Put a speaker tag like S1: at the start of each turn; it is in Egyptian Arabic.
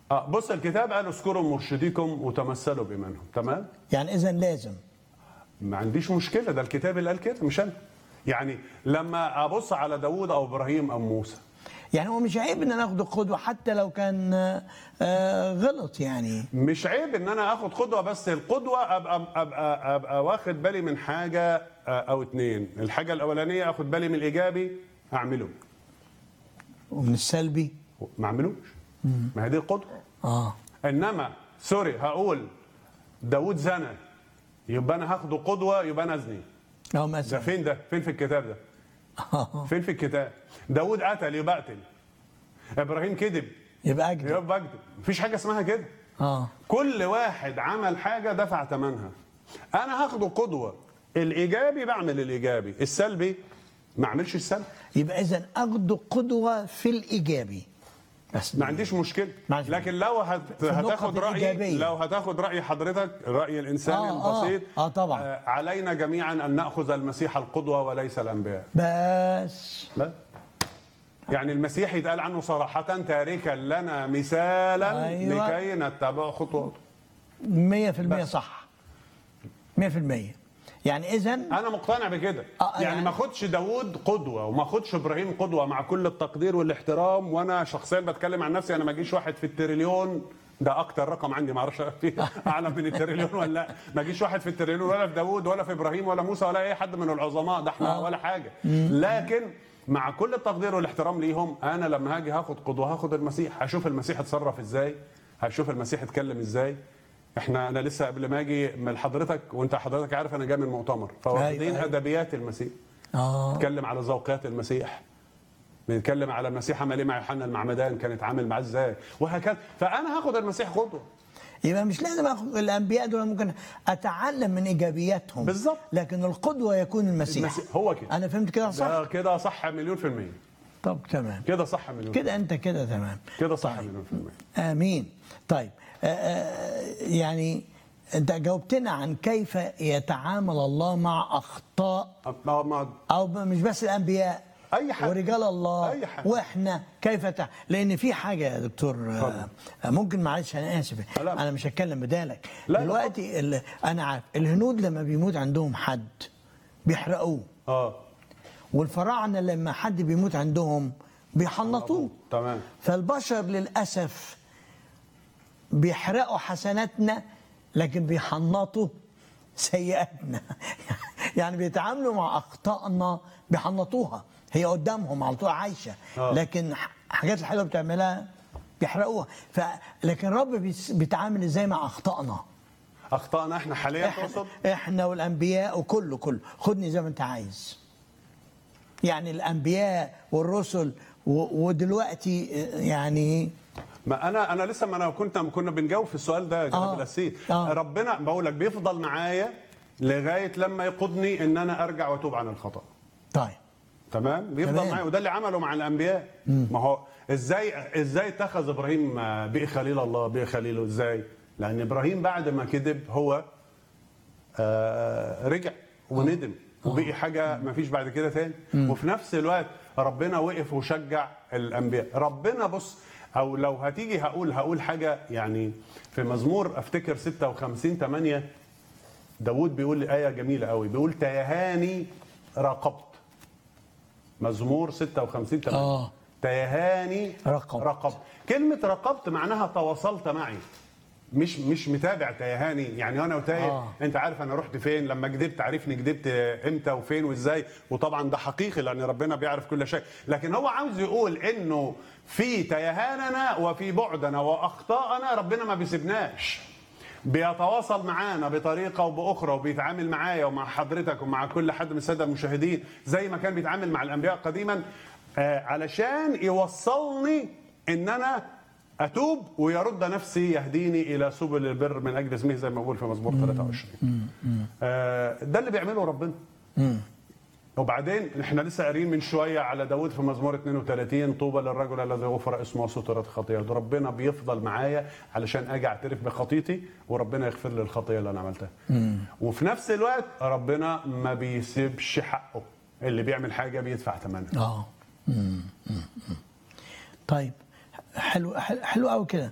S1: اه بص الكتاب قال اذكروا مرشديكم وتمثلوا بإيمانهم تمام
S2: يعني اذا لازم
S1: ما عنديش مشكله ده الكتاب اللي قال كده مش انا يعني لما ابص على داوود او ابراهيم او موسى
S2: يعني هو مش عيب ان انا اخده قدوه حتى لو كان آه، غلط يعني
S1: مش عيب ان انا اخد قدوه بس القدوه ابقى ابقى ابقى واخد بالي من حاجه آه، او اتنين الحاجه الاولانيه اخد بالي من الايجابي اعمله
S2: ومن السلبي
S1: ما اعملوش ما هي دي القدوه
S2: اه
S1: انما سوري هقول داوود زنى يبقى انا هاخده قدوه يبقى انا ازني
S2: او
S1: ده
S2: مثلا
S1: فين ده فين في الكتاب ده فين في الكتاب داوود قتل يبقى اقتل ابراهيم كذب
S2: يبقى اجدد
S1: يبقى اكذب مفيش حاجه اسمها كده
S2: اه
S1: كل واحد عمل حاجه دفع ثمنها انا هاخده قدوه الايجابي بعمل الايجابي السلبي ما اعملش السلبي
S2: يبقى اذا اخده قدوه في الايجابي بس
S1: ما عنديش مشكله
S2: ما عنديش
S1: لكن لو هت...
S2: النقط
S1: هتاخد رايي
S2: الإيجابية.
S1: لو هتاخد راي حضرتك راي الانسان
S2: آه، آه،
S1: البسيط
S2: آه، طبعا.
S1: آه، علينا جميعا ان ناخذ المسيح القدوه وليس الانبياء
S2: بس
S1: بس يعني المسيح يتقال عنه صراحة تاركا لنا مثالا
S2: أيوة.
S1: لكي نتبع خطواته
S2: 100%
S1: بس.
S2: صح 100% يعني اذا
S1: انا مقتنع بكده
S2: آه،
S1: يعني
S2: يعني-
S1: ما اخدش داوود قدوه وما اخدش ابراهيم قدوه مع كل التقدير والاحترام وانا شخصيا بتكلم عن نفسي انا ما اجيش واحد في التريليون ده اكتر رقم عندي ما اعرفش فيه اعلى من التريليون ولا لا ما اجيش واحد في التريليون ولا في داوود ولا في ابراهيم ولا موسى ولا اي حد من العظماء ده احنا ولا حاجه لكن مع كل التقدير والاحترام ليهم انا لما هاجي هاخد قدوه هاخد المسيح هشوف المسيح اتصرف ازاي هشوف المسيح اتكلم ازاي احنا انا لسه قبل ما اجي من حضرتك وانت حضرتك عارف انا جاي من مؤتمر فواخدين
S2: أيوة.
S1: ادبيات المسيح
S2: اه
S1: بنتكلم على ذوقيات المسيح بنتكلم على المسيح عمل ايه مع يوحنا المعمدان كان اتعامل معاه ازاي وهكذا فانا هاخد المسيح قدوه
S2: يبقى مش لازم اخد الانبياء دول ممكن اتعلم من ايجابياتهم
S1: بالظبط.
S2: لكن القدوه يكون المسيح,
S1: المسيح هو كده
S2: انا فهمت كده صح
S1: ده كده صح مليون في المية
S2: طب تمام
S1: كده صح مليون في
S2: كده انت كده تمام
S1: المية. كده صح
S2: طيب.
S1: مليون في المية
S2: امين طيب آه، آه، يعني انت جاوبتنا عن كيف يتعامل الله مع اخطاء
S1: ما ما
S2: او مش بس الانبياء
S1: أي حد.
S2: ورجال الله
S1: أي حد.
S2: واحنا كيف تع... لان في حاجه يا دكتور آه، ممكن معلش انا اسف
S1: لا.
S2: انا مش هتكلم بدالك
S1: لا، لا.
S2: دلوقتي ال... انا عارف الهنود لما بيموت عندهم حد بيحرقوه
S1: اه
S2: والفراعنه لما حد بيموت عندهم بيحنطوه
S1: تمام
S2: فالبشر للاسف بيحرقوا حسناتنا لكن بيحنطوا سيئاتنا يعني بيتعاملوا مع اخطائنا بيحنطوها هي قدامهم على طول عايشه
S1: آه.
S2: لكن الحاجات الحلوه بتعملها بيحرقوها ف... لكن رب بيس- بيتعامل ازاي مع اخطائنا
S1: اخطانا احنا حاليا
S2: احنا,
S1: تقصد
S2: احنا والانبياء وكله كله خدني زي ما انت عايز يعني الانبياء والرسل و... ودلوقتي يعني
S1: ما انا انا لسه ما انا كنت كنا بنجاوب في السؤال ده يا جناب
S2: آه.
S1: الاسيد
S2: آه.
S1: ربنا بقول لك بيفضل معايا لغايه لما يقودني ان انا ارجع واتوب عن الخطا
S2: طيب
S1: تمام بيفضل
S2: تمام.
S1: معايا وده اللي عمله مع الانبياء ما هو ازاي ازاي اتخذ ابراهيم آه، بقي خليل الله بقي خليله ازاي لان ابراهيم بعد ما كذب هو آه رجع وندم وبقي حاجه ما فيش بعد كده تاني وفي نفس الوقت ربنا وقف وشجع الانبياء ربنا بص او لو هتيجي هقول هقول حاجه يعني في مزمور افتكر 56 8 داود بيقول آية جميلة قوي بيقول تيهاني راقبت مزمور 56 8
S2: آه.
S1: تيهاني
S2: رقبت.
S1: رقبت كلمة رقبت معناها تواصلت معي مش مش متابع تيهاني يعني انا وتايه
S2: آه.
S1: آه. انت عارف انا رحت فين لما كدبت عارفني كدبت امتى وفين وازاي وطبعا ده حقيقي لان ربنا بيعرف كل شيء لكن هو عاوز يقول انه في تيهاننا وفي بعدنا واخطائنا ربنا ما بيسيبناش بيتواصل معانا بطريقه وباخرى وبيتعامل معايا ومع حضرتك ومع كل حد من الساده المشاهدين زي ما كان بيتعامل مع الانبياء قديما آه، علشان يوصلني ان انا اتوب ويرد نفسي يهديني الى سبل البر من اجل اسمه زي ما بقول في مزمور 23 آه، ده اللي بيعمله ربنا وبعدين احنا لسه قاريين من شويه على داود في مزمور 32 طوبى للرجل الذي غفر اسمه وسترت خطيئته ربنا بيفضل معايا علشان اجي اعترف بخطيتي وربنا يغفر لي الخطيه اللي انا عملتها وفي نفس الوقت ربنا ما بيسيبش حقه اللي بيعمل حاجه بيدفع ثمنها
S2: اه مم، مم، مم. طيب حلو حلو- حلو قوي كده